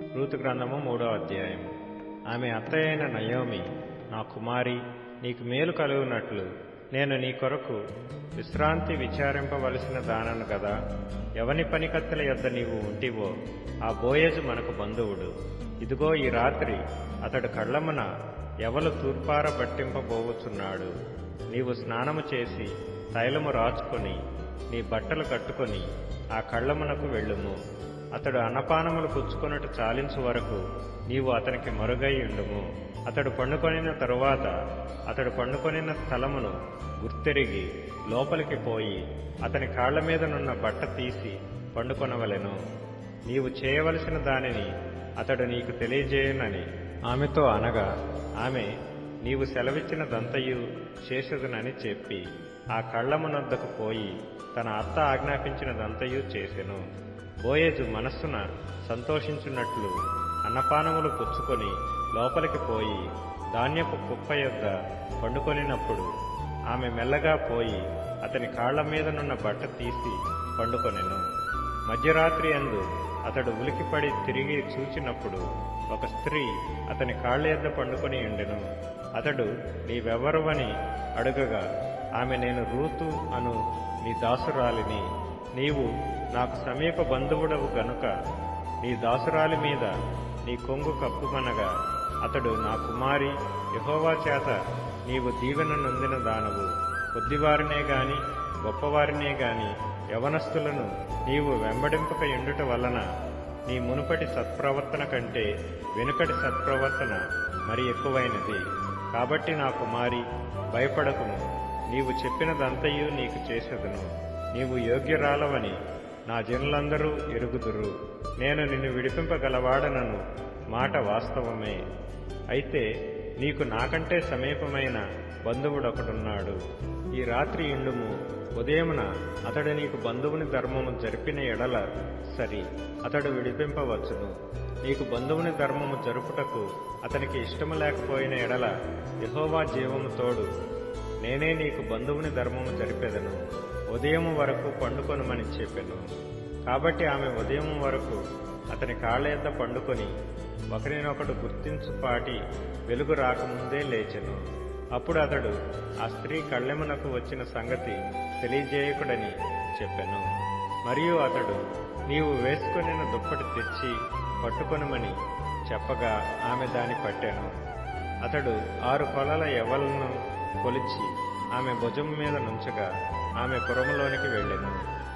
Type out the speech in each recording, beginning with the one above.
Ruth గ్రంథము మూడో అధ్యాయం ఆమె అత్తయ్యైన నయోమి నా కుమారి నీకు మేలు కలుగునట్లు నేను నీ కొరకు విశ్రాంతి విచారింపవలసిన దానను గదా ఎవని పనికత్తెల యొద్ద నీవు ఉంటివో ఆ బోయజు మనకు బంధువుడు ఇదిగో ఈ రాత్రి అతడు కళ్ళమున ఎవలు తూర్పార పట్టింపబోవచున్నాడు నీవు స్నానము చేసి తైలము రాచుకొని నీ బట్టలు కట్టుకొని ఆ కళ్ళమునకు వెళ్ళుము అతడు అన్నపానములు పుచ్చుకొనుట చాలించు వరకు నీవు అతనికి మరుగై ఉండుము అతడు పండుకొనిన తరువాత అతడు పండుకొనిన స్థలమును గుర్తెరిగి లోపలికి పోయి అతని కాళ్ల మీదనున్న బట్ట తీసి పండుకొనవలెను నీవు చేయవలసిన దానిని అతడు నీకు తెలియజేయునని ఆమెతో అనగా ఆమె నీవు సెలవిచ్చిన దంతయు చేసేదనని చెప్పి ఆ కళ్ళమునొద్దకు పోయి తన అత్త ఆజ్ఞాపించిన దంతయు చేసెను బోయేజు మనస్సున సంతోషించున్నట్లు అన్నపానములు పుచ్చుకొని లోపలికి పోయి ధాన్యపు కుప్ప యొద్ద పండుకొనినప్పుడు ఆమె మెల్లగా పోయి అతని కాళ్ల మీదనున్న బట్ట తీసి పండుకొనెను మధ్యరాత్రి అందు అతడు ఉలికిపడి తిరిగి చూచినప్పుడు ఒక స్త్రీ అతని కాళ్ల యొద్ద పండుకొని ఉండెను అతడు నీవెవరువని అడుగగా ఆమె నేను రూతు అను నీ దాసురాలిని నీవు నాకు సమీప బంధువుడవు గనుక నీ దాసురాలి మీద నీ కొంగు కప్పుమనగా అతడు నా కుమారి యహోవా చేత నీవు దీవెన నొందిన దానవు కొద్దివారినే గాని గొప్పవారినే గాని యవనస్తులను నీవు వెంబడింపక ఎండుట వలన నీ మునుపటి సత్ప్రవర్తన కంటే వెనుకటి సత్ప్రవర్తన మరి ఎక్కువైనది కాబట్టి నా కుమారి భయపడకుము నీవు చెప్పినదంతయు నీకు చేసేదను నీవు యోగ్యరాలవని నా జనులందరూ ఎరుగుదురు నేను నిన్ను విడిపింపగలవాడనను మాట వాస్తవమే అయితే నీకు నాకంటే సమీపమైన బంధువుడొకడున్నాడు ఈ రాత్రి ఇండుము ఉదయమున అతడు నీకు బంధువుని ధర్మము జరిపిన ఎడల సరి అతడు విడిపింపవచ్చును నీకు బంధువుని ధర్మము జరుపుటకు అతనికి ఇష్టము లేకపోయిన ఎడల యహోవా జీవము తోడు నేనే నీకు బంధువుని ధర్మము జరిపెదను ఉదయము వరకు పండుకొనమని చెప్పెను కాబట్టి ఆమె ఉదయం వరకు అతని కాళ్ళ యొద్ద పండుకొని ఒకరినొకడు గుర్తించుపాటి వెలుగు రాకముందే లేచెను అప్పుడు అతడు ఆ స్త్రీ కళ్ళెమునకు వచ్చిన సంగతి తెలియజేయకుడని చెప్పెను మరియు అతడు నీవు వేసుకొనిన దుప్పటి తెచ్చి పట్టుకొనమని చెప్పగా ఆమె దాని పట్టెను అతడు ఆరు కొలల ఎవలను కొలిచి ఆమె భుజం మీద నుంచగా ఆమె పురములోనికి వెళ్ళెను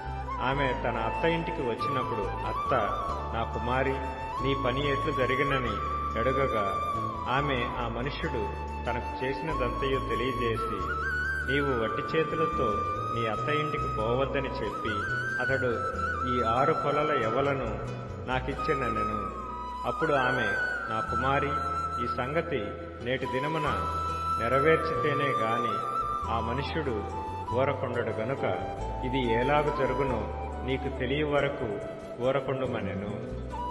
ఆమె తన అత్త ఇంటికి వచ్చినప్పుడు అత్త నా కుమారి నీ పని ఎట్లు జరిగినని అడుగగా ఆమె ఆ మనుష్యుడు తనకు చేసినదంతయు తెలియజేసి నీవు వట్టి చేతులతో నీ అత్త ఇంటికి పోవద్దని చెప్పి అతడు ఈ ఆరు కొలల ఎవలను నాకిచ్చిననెను అప్పుడు ఆమె నా కుమారి ఈ సంగతి నేటి దినమున నెరవేర్చితేనే గాని ఆ మనుష్యుడు ఊరకొండడు గనుక ఇది ఎలాగు జరుగునో నీకు తెలియ వరకు ఊరకొండుమనెను